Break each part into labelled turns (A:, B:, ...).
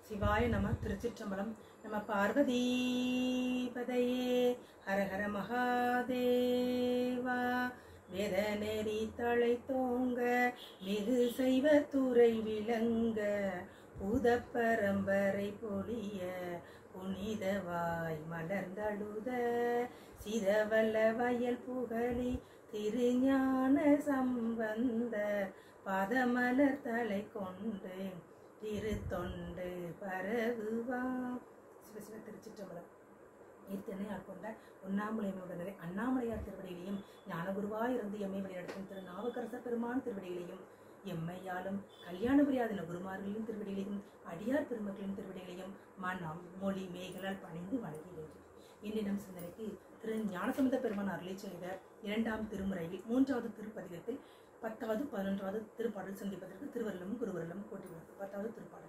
A: சிவாய நம திருச்சிற்றம்பலம் நம பார்வதீபதையே ஹரஹர மகாதேவா வேத நெறி தழை தோங்க மிகு செய்வ துறை விளங்க பூத பரம்பரை பொழிய புனிதவாய் மலர்ந்தழுத சிதவல்ல வயல் புகழி திருஞான சம்பந்த பதமலர் தலை கொண்டு திருத்தொண்டு பரவுவா சிவசிவ திருச்சிற்றம்பலம் இத்தனை ஆட்கொண்ட உண்ணாமலையுடனே அண்ணாமலையார் திருவடியிலையும் ஞானகுருவாய் இருந்து எம்மை வழிநடத்தும் திரு நாவுக்கரச பெருமான் திருவடியிலையும் எம்மையாலும் கல்யாணபுரியாதின குருமார்களின் திருவடிகளையும் அடியார் பெருமக்களின் திருவடிகளையும் மனம் மொழி மேகலால் பணிந்து வணங்குகிறேன் இன்றினம் சிந்தனைக்கு திரு ஞானசம்பந்த பெருமான் அருளை செய்த இரண்டாம் திருமுறையில் மூன்றாவது திருப்பதிகத்தில் பத்தாவது பதினொன்றாவது திருப்பாடல் சந்திப்பதற்கு திருவருளும் குருவருளும் கூட்டியுள்ளது பத்தாவது திருப்பாடல்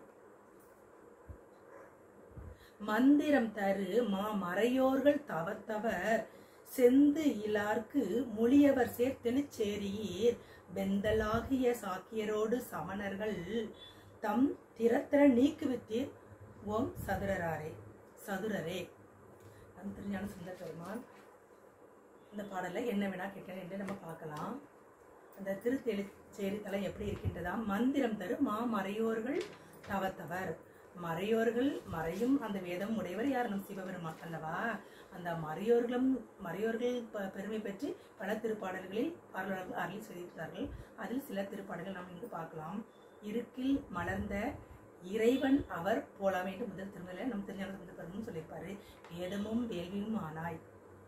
A: மந்திரம் தரு மா மறையோர்கள் தவத்தவர் செந்து இலார்க்கு மொழியவர் சேர்த்தெனுச்சேரியீர் வெந்தலாகிய சாக்கியரோடு சமணர்கள் தம் திறத்திர நீக்குவித்தீர் ஓம் சதுரராரே சதுரரே நம் திருஞான சுந்தர பெருமான் இந்த பாடலை என்ன வேணா கேட்கிறேன் என்று நம்ம பார்க்கலாம் அந்த திருத்தெளிச்சேரி தலை எப்படி இருக்கின்றதாம் மந்திரம் தரும் மா மறையோர்கள் தவத்தவர் மறையோர்கள் மறையும் அந்த வேதம் உடையவர் யார் நம் சிவபெருமான் அல்லவா அந்த மறையோர்களும் மறையோர்கள் ப- பெருமை பற்றி பல திருப்பாடல்களில் அருளாளர்கள் அருளி செய்திருக்கிறார்கள் அதில் சில திருப்பாடல்கள் நாம் இங்கு பார்க்கலாம் இருக்கில் மலர்ந்த இறைவன் அவர் போலாம் என்று முதல் திருமலையில் நம் திருஞான பெருமும் சொல்லியிருப்பாரு வேதமும் வேள்வியும் ஆனாய்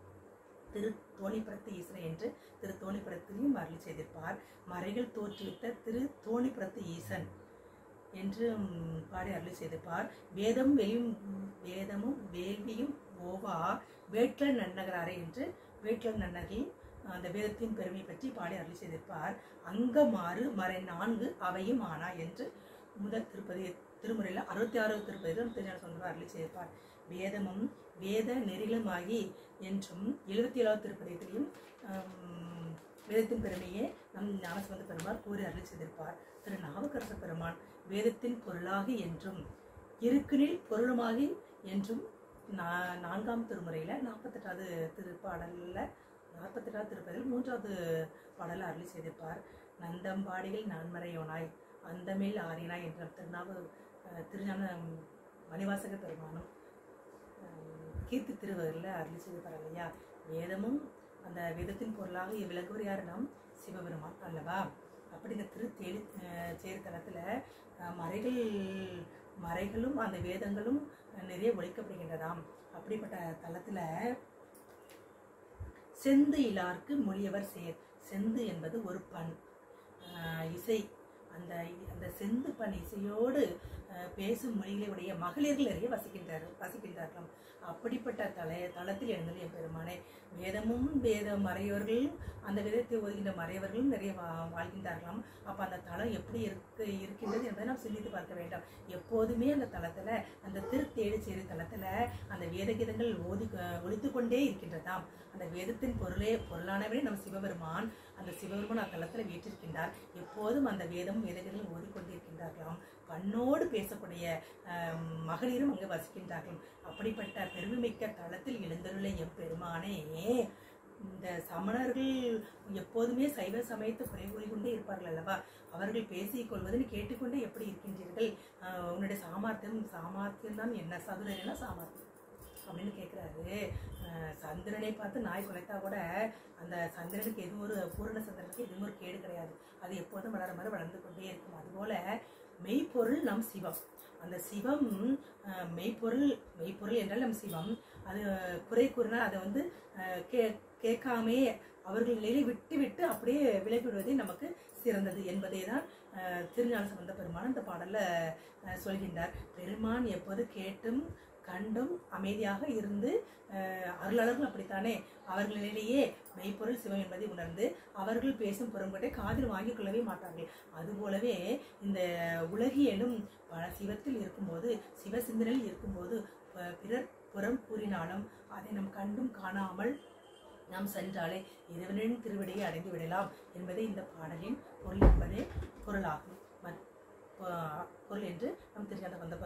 A: திரு தோணிப்புறத்து ஈசனை என்று திரு தோணிப்புறத்திலையும் அருளி செய்திருப்பார் மறைகள் தோற்றுவித்த திரு தோணிப்புறத்து ஈசன் என்று ம், பாடி அருளி செய்திருப்பார் வேதம் வெளியும் வேதமும் வேள்வியும் ஓவா வேற்றல் நன்னகராரே என்று வேற்றல் நன்னகில் அந்த வேதத்தின் பெருமை பற்றி பாடி அருளி செய்திருப்பார் அங்கமாறு மறை நான்கு அவையும் ஆனா என்று முதல் திருப்பதி திருமுறையில் அறுபத்தி ஆறாவது திருப்பதியில் திருஞான சொந்தம் அருளி செய்திருப்பார் வேதமும் வேத நெறிகளுமாகி என்றும் எழுபத்தி ஏழாவது திருப்பதியத்திலையும் ஆம், வேதத்தின் பெருமையே நம் ஞானசம்பந்த பெருமாள் கூறி அருளி செய்திருப்பார் திரு நாவுக்கரச பெருமான் வேதத்தின் பொருளாகி என்றும் இருக்குனில் பொருளுமாகி என்றும் நா- நான்காம் திருமுறையில் நாற்பத்தெட்டாவது திருப்பாடலில் நாற்பத்தெட்டாவது திருப்பதியில் மூன்றாவது பாடலை அருளி செய்திருப்பார் நந்தம்பாடியில் நான்மறையோனாய் அந்தமேல் ஆறினாய் என்ற திருநாவு அஹ், திருஞான மணிவாசக பெருமானும் அஹ், கீர்த்தி திருவரில் அருளி செய்திருப்பார் இல்லையா வேதமும் அந்த வேதத்தின் பொருளாக விளங்குவர் யார் நாம் சிவபெருமான் அல்லவா அப்படி இந்த திரு தேடி சேரி தலத்தில் மறைகள் மறைகளும் அந்த வேதங்களும் நிறைய ஒழிக்கப்படுகின்றதாம் அப்படிப்பட்ட தலத்தில் செந்து இலார்க்கு மொழியவர் சேர் செந்து என்பது ஒரு பண் ஆஹ் இசை அந்த அந்த செந்து பண் இசையோடு ஆஹ் பேசும் மொழிகளை உடைய மகளிர்கள் நிறைய வசிக்கின்றார் வசிக்கின்றார்களாம் அப்படிப்பட்ட தலை தளத்தில் எழுந்தது என் பெருமானே வேதமும் வேத மறையவர்களும் அந்த வேதத்தை ஓதுகின்ற மறையவர்களும் நிறைய வா வாழ்கின்றார்களாம் அப்போ அந்த தலம் எப்படி இருக்கு இருக்கின்றது என்பதை நாம் சிந்தித்து பார்க்க வேண்டாம் எப்போதுமே அந்த தளத்தில் அந்த திருத்தேடு சேரி தளத்தில் அந்த வேதகீதங்கள் ஓதி ஒழித்து கொண்டே இருக்கின்றதாம் அந்த வேதத்தின் பொருளே பொருளானவரே நம் சிவபெருமான் அந்த சிவபெருமான் அந்த தளத்தில் வீற்றிருக்கின்றார் எப்போதும் அந்த வேதம் வேதகீதங்கள் ஓதிக்கொண்டிருக்கின்றார்களாம் பண்ணோடு பேசக்கூடிய ஆஹ், மகளிரும் அங்கு வசிக்கின்றார்கள் அப்படிப்பட்ட பெருமைமிக்க தளத்தில் எழுந்தருளை எம் பெருமானே இந்த சமணர்கள் எப்போதுமே சைவ சமயத்தை குறை கூறிக்கொண்டே இருப்பார்கள் அல்லவா அவர்கள் பேசிக் கொள்வதை கேட்டுக்கொண்டே எப்படி இருக்கின்றீர்கள் ஆஹ், உன்னுடைய சாமர்த்தியம் சாமர்த்தியம் தான் என்ன சதுரனா சாமர்த்தியம் அப்படின்னு கேட்குறாரு சந்திரனை பார்த்து நாய் குலைத்தா கூட அந்த சந்திரனுக்கு எதுவும் ஒரு பூரண சந்திரனுக்கு எதுவும் ஒரு கேடு கிடையாது அது எப்போதும் வளர மாதிரி வளர்ந்து கொண்டே இருக்கும் அதுபோல மெய்ப்பொருள் நம் சிவம் அந்த சிவம் அஹ், மெய்ப்பொருள் மெய்ப்பொருள் என்றால் நம் சிவம் அது குறை கூறினா அதை வந்து அஹ், கே கேட்காமே அவர்கள் நிலை விட்டு விட்டு அப்படியே விலகிவிடுவதே நமக்கு சிறந்தது என்பதை தான் அஹ், திருஞான சம்பந்த பெருமான் இந்த பாடல்ல அஹ், சொல்கின்றார் பெருமான் எப்போது கேட்டும் கண்டும் அமைதியாக இருந்து அஹ், அருளாளர்கள் அப்படித்தானே அவர்களிடையே மெய்ப்பொருள் சிவம் என்பதை உணர்ந்து அவர்கள் பேசும் புறங்கொட்டை காதில் வாங்கிக் கொள்ளவே மாட்டார்கள் அதுபோலவே இந்த உலகியலும் பல சிவத்தில் இருக்கும்போது சிவ சிந்தனையில் இருக்கும்போது ப- பிறர் புறம் கூறினாலும் அதை நம் கண்டும் காணாமல் நாம் சென்றாலே இறைவனின் திருவடியை அடைந்து விடலாம் என்பதே இந்த பாடலின் பொருள் என்பதே பொருளாகும் மற்- பொ- பொருள் என்று நம் திருஞான வந்த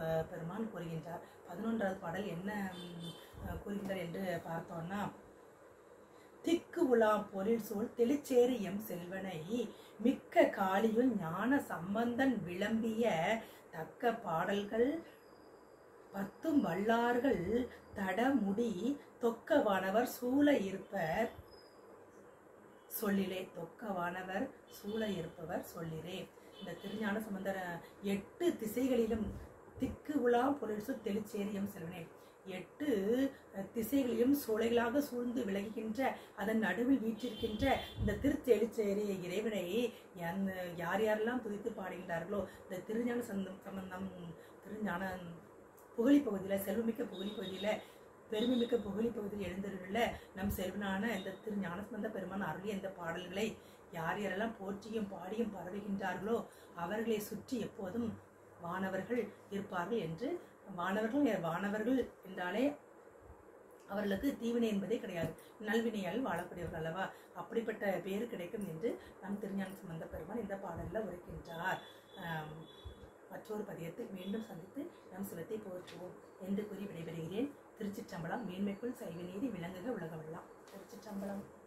A: ப- பெருமான் கூறுகின்றார் பதினொன்றாவது பாடல் என்ன ம், அஹ், கூறுகின்றார் என்று பார்த்தோம்னா திக்கு உலாம் பொருள் சூழ் தெளிச்சேரி எம் செல்வனை மிக்க காளியுள் ஞான சம்பந்தன் விளம்பிய தக்க பாடல்கள் பத்தும் வல்லார்கள் தடமுடி தொக்கவானவர் சூழ இருப்பர் சொல்லிலே தொக்கவானவர் சூழ இருப்பவர் சொல்லிலே இந்த திருஞான சம்பந்தர எட்டு திசைகளிலும் திக்கு உலா பொருள்சு தெளிச்சேரியம் செல்வனே எட்டு அஹ், திசைகளிலும் சோலைகளாக சூழ்ந்து விளங்குகின்ற அதன் நடுவில் வீற்றிருக்கின்ற இந்த திருத்தெளிச்சேரிய இறைவனை என் யார் யாரெல்லாம் துதித்து பாடுகின்றார்களோ இந்த திருஞான சந்தம் சம்பந்தம் திருஞான புகழி பகுதியில் செல்வமிக்க புகழி பகுதியில் பெருமைமிக்க புகழி பகுதியில் எழுந்திருள்ள நம் செல்வனான இந்த திரு ஞானசம்பந்த பெருமான் அருளிய இந்த பாடல்களை யார் யாரெல்லாம் போற்றியும் பாடியும் பரவுகின்றார்களோ அவர்களை சுற்றி எப்போதும் வானவர்கள் இருப்பார்கள் என்று வானவர்கள் வானவர்கள் என்றாலே அவர்களுக்கு தீவினை என்பதே கிடையாது நல்வினையால் வாழக்கூடியவர்கள் அல்லவா அப்படிப்பட்ட பேரு கிடைக்கும் என்று நம் திருஞான சம்பந்த பெருமான் இந்த பாடலில் உரைக்கின்றார் ஆம், மற்றொரு பதியத்தில் மீண்டும் சந்தித்து நம் சிவத்தை போற்றுவோம் என்று கூறி விடைபெறுகிறேன் திருச்சிற்றம்பலம் மேன்மைக்குள் சைவ நீதி விளங்குக உலகமெல்லாம் திருச்சிற்றம்பலம்